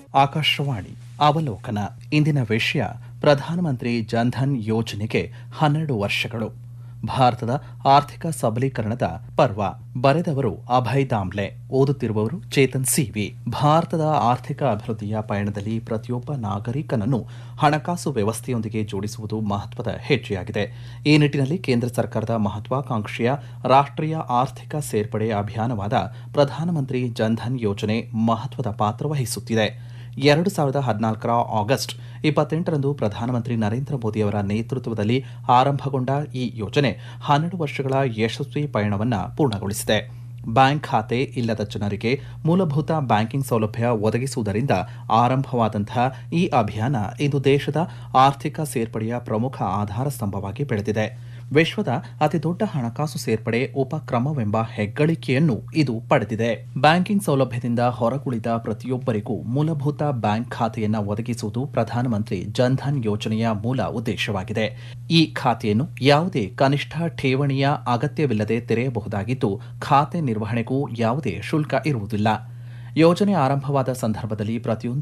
ಆಕಾಶವಾಣಿ ಅವಲೋಕನ ಇಂದಿನ ವಿಷಯ ಪ್ರಧಾನಮಂತ್ರಿ ಜನ್ಧನ್ ಯೋಜನೆಗೆ ಹನ್ನೆರಡು ವರ್ಷಗಳು ಭಾರತದ ಆರ್ಥಿಕ ಸಬಲೀಕರಣದ ಪರ್ವ ಬರೆದವರು ಅಭಯ್ ದಾಮ್ಲೆ ಓದುತ್ತಿರುವವರು ಚೇತನ್ ಸಿವಿ ಭಾರತದ ಆರ್ಥಿಕ ಅಭಿವೃದ್ಧಿಯ ಪಯಣದಲ್ಲಿ ಪ್ರತಿಯೊಬ್ಬ ನಾಗರಿಕನನ್ನು ಹಣಕಾಸು ವ್ಯವಸ್ಥೆಯೊಂದಿಗೆ ಜೋಡಿಸುವುದು ಮಹತ್ವದ ಹೆಜ್ಜೆಯಾಗಿದೆ ಈ ನಿಟ್ಟಿನಲ್ಲಿ ಕೇಂದ್ರ ಸರ್ಕಾರದ ಮಹತ್ವಾಕಾಂಕ್ಷೆಯ ರಾಷ್ಟ್ರೀಯ ಆರ್ಥಿಕ ಸೇರ್ಪಡೆ ಅಭಿಯಾನವಾದ ಪ್ರಧಾನಮಂತ್ರಿ ಜನ್ಧನ್ ಯೋಜನೆ ಮಹತ್ವದ ಪಾತ್ರ ವಹಿಸುತ್ತಿದೆ ಎರಡು ಸಾವಿರದ ಹದಿನಾಲ್ಕರ ಆಗಸ್ಟ್ ಇಪ್ಪತ್ತೆಂಟರಂದು ಪ್ರಧಾನಮಂತ್ರಿ ನರೇಂದ್ರ ಮೋದಿಯವರ ನೇತೃತ್ವದಲ್ಲಿ ಆರಂಭಗೊಂಡ ಈ ಯೋಜನೆ ಹನ್ನೆರಡು ವರ್ಷಗಳ ಯಶಸ್ವಿ ಪಯಣವನ್ನು ಪೂರ್ಣಗೊಳಿಸಿದೆ ಬ್ಯಾಂಕ್ ಖಾತೆ ಇಲ್ಲದ ಜನರಿಗೆ ಮೂಲಭೂತ ಬ್ಯಾಂಕಿಂಗ್ ಸೌಲಭ್ಯ ಒದಗಿಸುವುದರಿಂದ ಆರಂಭವಾದಂತಹ ಈ ಅಭಿಯಾನ ಇಂದು ದೇಶದ ಆರ್ಥಿಕ ಸೇರ್ಪಡೆಯ ಪ್ರಮುಖ ಆಧಾರ ಸ್ತಂಭವಾಗಿ ಬೆಳೆದಿದೆ ವಿಶ್ವದ ಅತಿದೊಡ್ಡ ಹಣಕಾಸು ಸೇರ್ಪಡೆ ಉಪಕ್ರಮವೆಂಬ ಹೆಗ್ಗಳಿಕೆಯನ್ನು ಇದು ಪಡೆದಿದೆ ಬ್ಯಾಂಕಿಂಗ್ ಸೌಲಭ್ಯದಿಂದ ಹೊರಗುಳಿದ ಪ್ರತಿಯೊಬ್ಬರಿಗೂ ಮೂಲಭೂತ ಬ್ಯಾಂಕ್ ಖಾತೆಯನ್ನ ಒದಗಿಸುವುದು ಪ್ರಧಾನಮಂತ್ರಿ ಜನ್ಧನ್ ಯೋಜನೆಯ ಮೂಲ ಉದ್ದೇಶವಾಗಿದೆ ಈ ಖಾತೆಯನ್ನು ಯಾವುದೇ ಕನಿಷ್ಠ ಠೇವಣಿಯ ಅಗತ್ಯವಿಲ್ಲದೆ ತೆರೆಯಬಹುದಾಗಿದ್ದು ಖಾತೆ ನಿರ್ವಹಣೆಗೂ ಯಾವುದೇ ಶುಲ್ಕ ಇರುವುದಿಲ್ಲ ಯೋಜನೆ ಆರಂಭವಾದ ಸಂದರ್ಭದಲ್ಲಿ ಪ್ರತಿಯೊಂದು